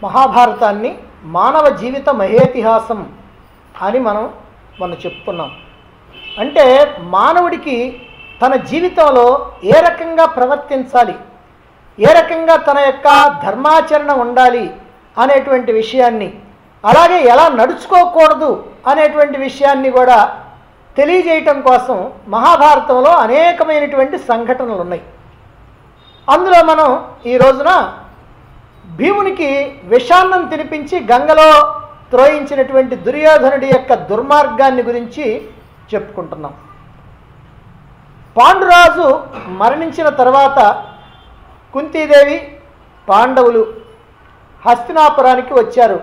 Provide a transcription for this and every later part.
మహాభారతాన్ని మానవ జీవిత మహేతిహాసం అని మనం మనం చెప్పుకున్నాం అంటే మానవుడికి తన జీవితంలో ఏ రకంగా ప్రవర్తించాలి ఏ రకంగా తన యొక్క ధర్మాచరణ ఉండాలి అనేటువంటి విషయాన్ని అలాగే ఎలా నడుచుకోకూడదు అనేటువంటి విషయాన్ని కూడా తెలియజేయటం కోసం మహాభారతంలో అనేకమైనటువంటి సంఘటనలు ఉన్నాయి అందులో మనం ఈ రోజున భీమునికి విషాన్నం తినిపించి గంగలో త్రోయించినటువంటి దుర్యోధనుడి యొక్క దుర్మార్గాన్ని గురించి చెప్పుకుంటున్నాం పాండురాజు మరణించిన తర్వాత కుంతీదేవి పాండవులు హస్తినాపురానికి వచ్చారు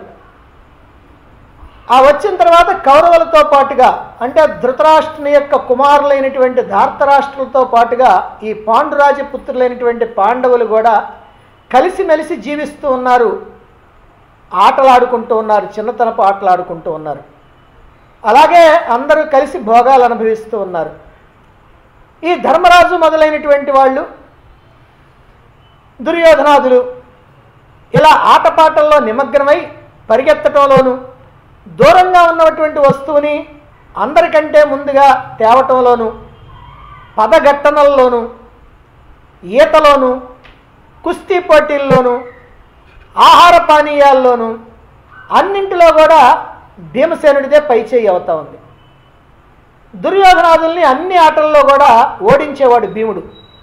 ఆ వచ్చిన తర్వాత కౌరవులతో పాటుగా అంటే ధృతరాష్ట్రుని యొక్క కుమారులైనటువంటి ధార్తరాష్ట్రులతో పాటుగా ఈ పాండురాజ పుత్రులైనటువంటి పాండవులు కూడా కలిసిమెలిసి జీవిస్తూ ఉన్నారు ఆటలాడుకుంటూ ఉన్నారు చిన్నతనపు ఆటలాడుకుంటూ ఉన్నారు అలాగే అందరూ కలిసి భోగాలు అనుభవిస్తూ ఉన్నారు ఈ ధర్మరాజు మొదలైనటువంటి వాళ్ళు దుర్యోధనాదులు ఇలా ఆటపాటల్లో నిమగ్నమై పరిగెత్తటంలోనూ దూరంగా ఉన్నటువంటి వస్తువుని అందరికంటే ముందుగా తేవటంలోనూ పదఘట్టనల్లోనూ ఈతలోనూ కుస్తీ పోటీల్లోనూ ఆహార పానీయాల్లోనూ అన్నింటిలో కూడా భీమసేనుడిదే పైచేయి అవుతా ఉంది దుర్యోధనాదుల్ని అన్ని ఆటల్లో కూడా ఓడించేవాడు భీముడు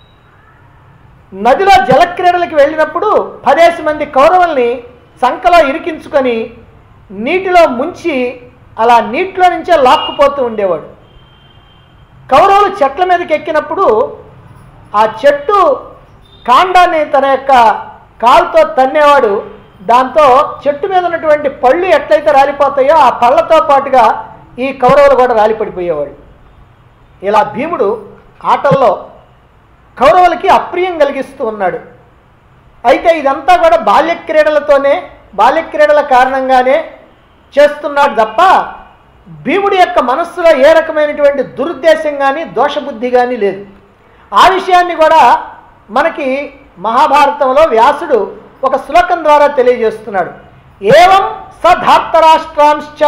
నదిలో జలక్రీడలకు వెళ్ళినప్పుడు పదేసి మంది కౌరవుల్ని సంకలో ఇరికించుకొని నీటిలో ముంచి అలా నీటిలో నుంచే లాక్కుపోతూ ఉండేవాడు కౌరవులు చెట్ల మీదకి ఎక్కినప్పుడు ఆ చెట్టు కాండాన్ని తన యొక్క కాలుతో తన్నేవాడు దాంతో చెట్టు మీద ఉన్నటువంటి పళ్ళు ఎట్లయితే రాలిపోతాయో ఆ పళ్ళతో పాటుగా ఈ కౌరవులు కూడా రాలిపడిపోయేవాడు ఇలా భీముడు ఆటల్లో కౌరవులకి అప్రియం కలిగిస్తూ ఉన్నాడు అయితే ఇదంతా కూడా బాల్య క్రీడలతోనే బాల్య క్రీడల కారణంగానే చేస్తున్నాడు తప్ప భీముడి యొక్క మనస్సులో ఏ రకమైనటువంటి దురుద్దేశం కానీ దోషబుద్ధి కానీ లేదు ఆ విషయాన్ని కూడా మనకి మహాభారతంలో వ్యాసుడు ఒక శ్లోకం ద్వారా తెలియజేస్తున్నాడు ఏవం సధార్తరాష్ట్రాంశ్చ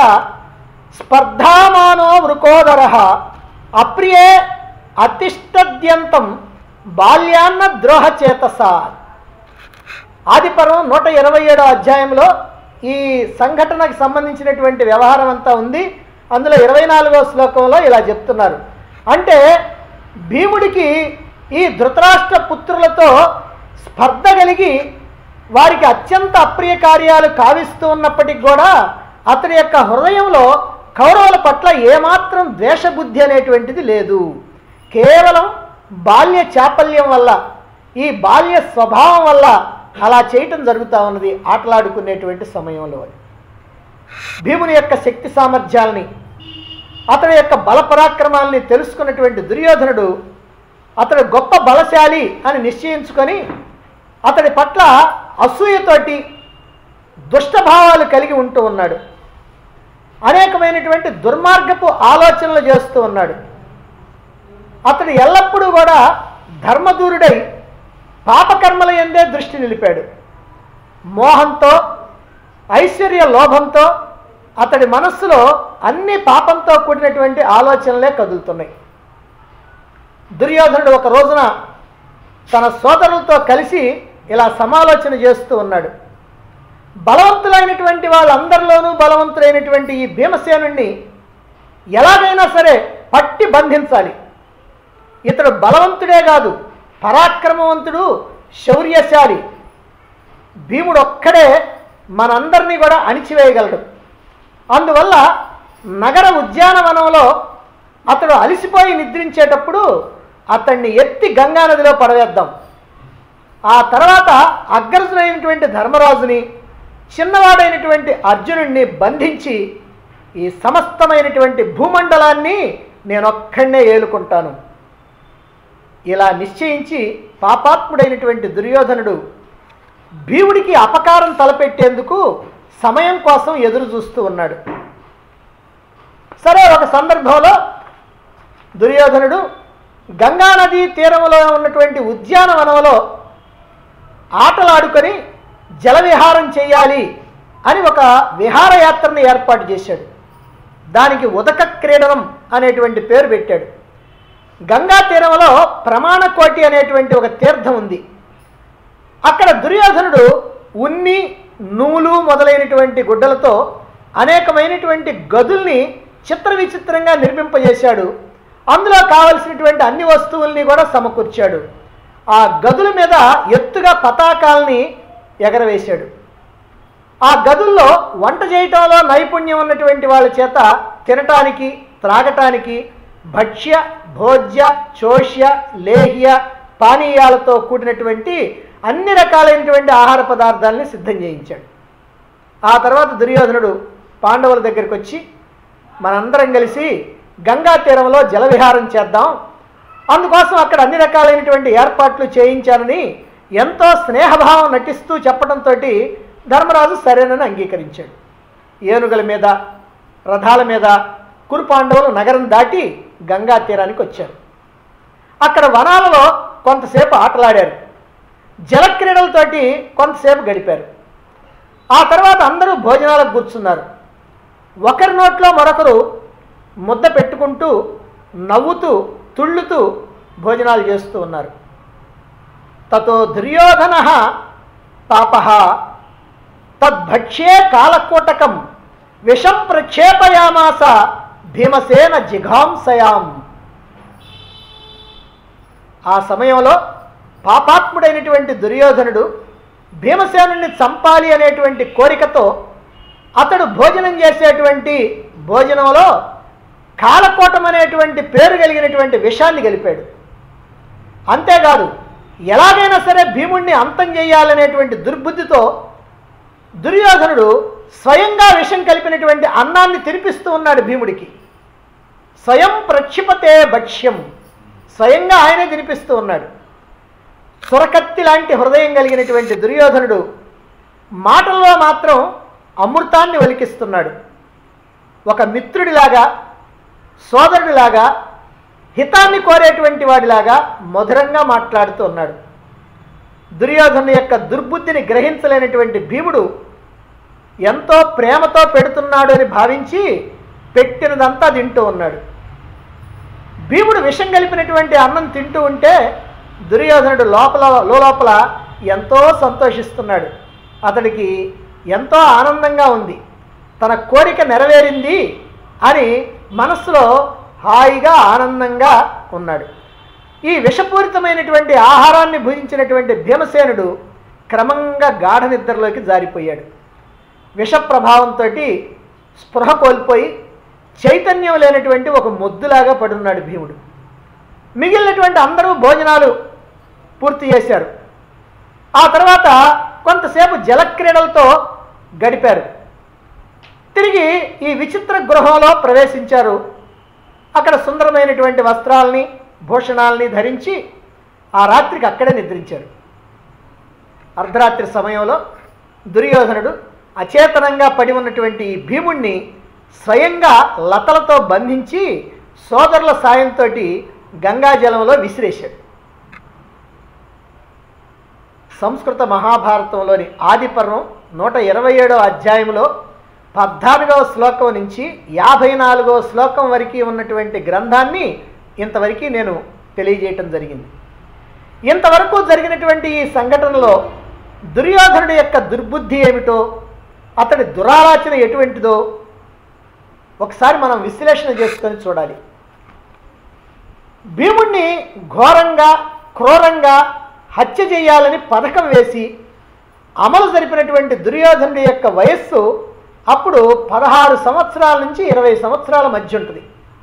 స్పర్ధామానో వృకోదర అప్రియే అతిష్టద్యంతం బాల్యాన్న ద్రోహచేతస ఆదిపర్వం నూట ఇరవై ఏడో అధ్యాయంలో ఈ సంఘటనకు సంబంధించినటువంటి వ్యవహారం అంతా ఉంది అందులో ఇరవై నాలుగో శ్లోకంలో ఇలా చెప్తున్నారు అంటే భీముడికి ఈ ధృతరాష్ట్ర పుత్రులతో స్పర్ధ కలిగి వారికి అత్యంత అప్రియ కార్యాలు కావిస్తూ ఉన్నప్పటికి కూడా అతని యొక్క హృదయంలో కౌరవుల పట్ల ఏమాత్రం ద్వేషబుద్ధి అనేటువంటిది లేదు కేవలం బాల్య చాపల్యం వల్ల ఈ బాల్య స్వభావం వల్ల అలా చేయటం జరుగుతూ ఉన్నది ఆటలాడుకునేటువంటి సమయంలో భీముని యొక్క శక్తి సామర్థ్యాలని అతని యొక్క బల పరాక్రమాల్ని తెలుసుకున్నటువంటి దుర్యోధనుడు అతడు గొప్ప బలశాలి అని నిశ్చయించుకొని అతడి పట్ల అసూయతోటి దుష్టభావాలు కలిగి ఉంటూ ఉన్నాడు అనేకమైనటువంటి దుర్మార్గపు ఆలోచనలు చేస్తూ ఉన్నాడు అతడు ఎల్లప్పుడూ కూడా ధర్మదూరుడై పాపకర్మల ఎందే దృష్టి నిలిపాడు మోహంతో ఐశ్వర్య లోభంతో అతడి మనస్సులో అన్ని పాపంతో కూడినటువంటి ఆలోచనలే కదులుతున్నాయి దుర్యోధనుడు ఒక రోజున తన సోదరులతో కలిసి ఇలా సమాలోచన చేస్తూ ఉన్నాడు బలవంతులైనటువంటి వాళ్ళందరిలోనూ బలవంతులైనటువంటి ఈ భీమసేనుణ్ణి ఎలాగైనా సరే పట్టి బంధించాలి ఇతడు బలవంతుడే కాదు పరాక్రమవంతుడు శౌర్యశాలి భీముడు ఒక్కడే మనందరినీ కూడా అణిచివేయగలడు అందువల్ల నగర ఉద్యానవనంలో అతడు అలసిపోయి నిద్రించేటప్పుడు అతన్ని ఎత్తి గంగానదిలో పడవేద్దాం ఆ తర్వాత అగ్రజునైనటువంటి ధర్మరాజుని చిన్నవాడైనటువంటి అర్జునుడిని బంధించి ఈ సమస్తమైనటువంటి భూమండలాన్ని నేనొక్కడే ఏలుకుంటాను ఇలా నిశ్చయించి పాపాత్ముడైనటువంటి దుర్యోధనుడు భీముడికి అపకారం తలపెట్టేందుకు సమయం కోసం ఎదురు చూస్తూ ఉన్నాడు సరే ఒక సందర్భంలో దుర్యోధనుడు గంగానదీ తీరంలో ఉన్నటువంటి ఉద్యానవనంలో ఆటలాడుకొని జలవిహారం చేయాలి అని ఒక విహారయాత్రని ఏర్పాటు చేశాడు దానికి ఉదక క్రీడనం అనేటువంటి పేరు పెట్టాడు గంగా తీరంలో ప్రమాణకోటి అనేటువంటి ఒక తీర్థం ఉంది అక్కడ దుర్యోధనుడు ఉన్ని నూలు మొదలైనటువంటి గుడ్డలతో అనేకమైనటువంటి గదుల్ని చిత్ర విచిత్రంగా నిర్మింపజేశాడు అందులో కావలసినటువంటి అన్ని వస్తువుల్ని కూడా సమకూర్చాడు ఆ గదుల మీద ఎత్తుగా పతాకాల్ని ఎగరవేశాడు ఆ గదుల్లో వంట చేయటంలో నైపుణ్యం ఉన్నటువంటి వాళ్ళ చేత తినటానికి త్రాగటానికి భక్ష్య భోజ్య చోష్య లేహ్య పానీయాలతో కూడినటువంటి అన్ని రకాలైనటువంటి ఆహార పదార్థాలని సిద్ధం చేయించాడు ఆ తర్వాత దుర్యోధనుడు పాండవుల దగ్గరికి వచ్చి మనందరం కలిసి గంగా తీరంలో జలవిహారం చేద్దాం అందుకోసం అక్కడ అన్ని రకాలైనటువంటి ఏర్పాట్లు చేయించానని ఎంతో స్నేహభావం నటిస్తూ చెప్పడంతో ధర్మరాజు సరేనని అంగీకరించాడు ఏనుగుల మీద రథాల మీద కురు పాండవులు నగరం దాటి గంగా తీరానికి వచ్చారు అక్కడ వనాలలో కొంతసేపు ఆటలాడారు జలక్రీడలతోటి కొంతసేపు గడిపారు ఆ తర్వాత అందరూ భోజనాలకు కూర్చున్నారు ఒకరి నోట్లో మరొకరు ముద్ద పెట్టుకుంటూ నవ్వుతూ తుళ్ళుతూ భోజనాలు చేస్తూ ఉన్నారు తతో దుర్యోధన పాప తద్భక్ష్యే కాలకోటకం విషం ప్రక్షేపయామాస భీమసేన జిఘాంసయాం ఆ సమయంలో పాపాత్ముడైనటువంటి దుర్యోధనుడు భీమసేనుని చంపాలి అనేటువంటి కోరికతో అతడు భోజనం చేసేటువంటి భోజనంలో కాలకోటం అనేటువంటి పేరు కలిగినటువంటి విషాన్ని గలిపాడు అంతేకాదు ఎలాగైనా సరే భీముణ్ణి అంతం చేయాలనేటువంటి దుర్బుద్ధితో దుర్యోధనుడు స్వయంగా విషం కలిపినటువంటి అన్నాన్ని తినిపిస్తూ ఉన్నాడు భీముడికి స్వయం ప్రక్షిపతే భక్ష్యం స్వయంగా ఆయనే తినిపిస్తూ ఉన్నాడు సురకత్తి లాంటి హృదయం కలిగినటువంటి దుర్యోధనుడు మాటల్లో మాత్రం అమృతాన్ని ఒలికిస్తున్నాడు ఒక మిత్రుడిలాగా సోదరుడిలాగా హితాన్ని కోరేటువంటి వాడిలాగా మధురంగా మాట్లాడుతూ ఉన్నాడు దుర్యోధను యొక్క దుర్బుద్ధిని గ్రహించలేనటువంటి భీముడు ఎంతో ప్రేమతో పెడుతున్నాడు అని భావించి పెట్టినదంతా తింటూ ఉన్నాడు భీముడు విషం కలిపినటువంటి అన్నం తింటూ ఉంటే దుర్యోధనుడు లోపల లోపల ఎంతో సంతోషిస్తున్నాడు అతడికి ఎంతో ఆనందంగా ఉంది తన కోరిక నెరవేరింది అని మనస్సులో హాయిగా ఆనందంగా ఉన్నాడు ఈ విషపూరితమైనటువంటి ఆహారాన్ని భుజించినటువంటి భీమసేనుడు క్రమంగా గాఢ నిద్రలోకి జారిపోయాడు విష ప్రభావంతో స్పృహ కోల్పోయి చైతన్యం లేనటువంటి ఒక మొద్దులాగా పడున్నాడు భీముడు మిగిలినటువంటి అందరూ భోజనాలు పూర్తి చేశారు ఆ తర్వాత కొంతసేపు జలక్రీడలతో గడిపారు తిరిగి ఈ విచిత్ర గృహంలో ప్రవేశించారు అక్కడ సుందరమైనటువంటి వస్త్రాల్ని భూషణాల్ని ధరించి ఆ రాత్రికి అక్కడే నిద్రించారు అర్ధరాత్రి సమయంలో దుర్యోధనుడు అచేతనంగా పడి ఉన్నటువంటి ఈ భీముణ్ణి స్వయంగా లతలతో బంధించి సోదరుల సాయంతో గంగాజలంలో విసిరేశాడు సంస్కృత మహాభారతంలోని ఆదిపర్వం నూట ఇరవై ఏడవ అధ్యాయంలో పద్నాలుగవ శ్లోకం నుంచి యాభై నాలుగవ శ్లోకం వరకు ఉన్నటువంటి గ్రంథాన్ని ఇంతవరకు నేను తెలియజేయటం జరిగింది ఇంతవరకు జరిగినటువంటి ఈ సంఘటనలో దుర్యోధనుడి యొక్క దుర్బుద్ధి ఏమిటో అతడి దురాలోచన ఎటువంటిదో ఒకసారి మనం విశ్లేషణ చేసుకొని చూడాలి భీముణ్ణి ఘోరంగా క్రూరంగా హత్య చేయాలని పథకం వేసి అమలు జరిపినటువంటి దుర్యోధనుడి యొక్క వయస్సు అప్పుడు పదహారు సంవత్సరాల నుంచి ఇరవై సంవత్సరాల మధ్య ఉంటుంది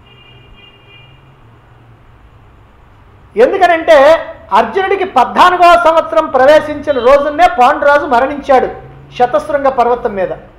ఎందుకనంటే అర్జునుడికి పద్నాలుగవ సంవత్సరం ప్రవేశించిన రోజునే పాండురాజు మరణించాడు శతశృంగ పర్వతం మీద